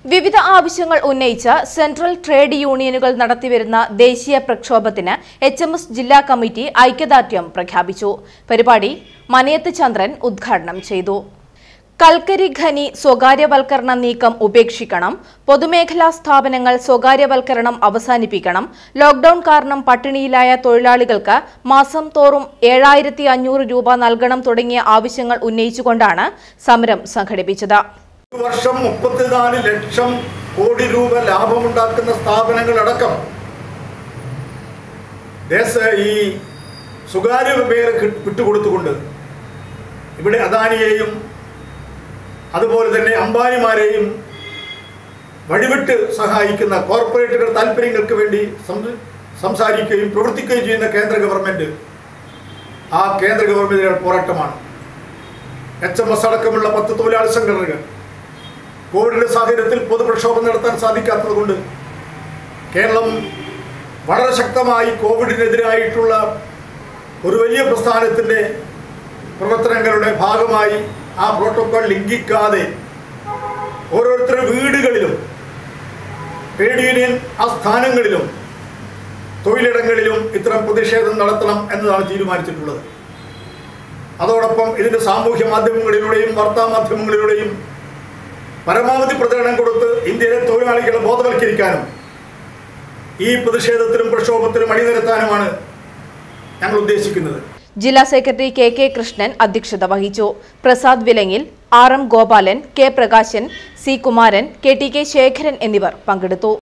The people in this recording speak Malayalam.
വിവിധ ആവശ്യങ്ങൾ ഉന്നയിച്ച് സെൻട്രൽ ട്രേഡ് യൂണിയനുകൾ നടത്തിവരുന്ന ദേശീയ പ്രക്ഷോഭത്തിന് എച്ച് എം എസ് ജില്ലാ കമ്മിറ്റി ഐക്യദാർഢ്യം പ്രഖ്യാപിച്ചു പരിപാടി മനയത്ത് ചന്ദ്രൻ ഉദ്ഘാടനം ചെയ്തു കൽക്കരി ഖനി സ്വകാര്യവൽക്കരണ നീക്കം ഉപേക്ഷിക്കണം പൊതുമേഖലാ സ്ഥാപനങ്ങൾ സ്വകാര്യവൽക്കരണം അവസാനിപ്പിക്കണം ലോക്ഡൌൺ കാരണം പട്ടിണിയിലായ തൊഴിലാളികൾക്ക് മാസം തോറും ഏഴായിരത്തി അഞ്ഞൂറ് രൂപ നൽകണം തുടങ്ങിയ ആവശ്യങ്ങൾ ഉന്നയിച്ചുകൊണ്ടാണ് സമരം സംഘടിപ്പിച്ചത് ഒരു വർഷം മുപ്പത്തിനാല് ലക്ഷം കോടി രൂപ ലാഭമുണ്ടാക്കുന്ന സ്ഥാപനങ്ങളടക്കം ദേശ ഈ സ്വകാര്യ മേഖല വിട്ടുകൊടുത്തുകൊണ്ട് ഇവിടെ അദാനിയെയും അതുപോലെ തന്നെ അംബാനിമാരെയും വഴിവിട്ട് സഹായിക്കുന്ന കോർപ്പറേറ്റുകൾ താല്പര്യങ്ങൾക്ക് വേണ്ടി സം- സംസാരിക്കുകയും പ്രവർത്തിക്കുകയും ചെയ്യുന്ന കേന്ദ്ര ഗവൺമെൻറ് ആ കേന്ദ്ര ഗവൺമെൻറ്റിന്റെ പോരാട്ടമാണ് എച്ച് എം എസ് അടക്കമുള്ള പത്ത് തൊഴിലാളി സംഘടനകൾ കോവിഡിന്റെ സാഹചര്യത്തിൽ പൊതുപ്രക്ഷോഭം നടത്താൻ സാധിക്കാത്തത് കൊണ്ട് കേരളം വളരെ ശക്തമായി കോവിഡിനെതിരായിട്ടുള്ള ഒരു വലിയ പ്രസ്ഥാനത്തിൻ്റെ പ്രവർത്തനങ്ങളുടെ ഭാഗമായി ആ പ്രോട്ടോകോൾ ലംഘിക്കാതെ ഓരോരുത്തരുടെ വീടുകളിലും ട്രേഡ് യൂണിയൻ ആസ്ഥാനങ്ങളിലും തൊഴിലിടങ്ങളിലും ഇത്തരം പ്രതിഷേധം നടത്തണം എന്നതാണ് തീരുമാനിച്ചിട്ടുള്ളത് അതോടൊപ്പം ഇതിൻ്റെ സാമൂഹ്യ മാധ്യമങ്ങളിലൂടെയും വാർത്താ മാധ്യമങ്ങളിലൂടെയും പരമാവധി പ്രചരണം കൊടുത്ത് ഇന്ത്യയിലെ തൊഴിലാളികളെ ബോധവൽക്കരിക്കാനും ഈ പ്രതിഷേധത്തിലും പ്രക്ഷോഭത്തിലും അണിനിരത്താനുമാണ് ഞങ്ങൾ ഉദ്ദേശിക്കുന്നത് ജില്ലാ സെക്രട്ടറി കെ കെ കൃഷ്ണൻ അധ്യക്ഷത വഹിച്ചു പ്രസാദ് വിലങ്ങിൽ R M Gopalan K Prakashan C Kumaran K T K Sekharan എന്നിവർ പങ്കെടുത്തു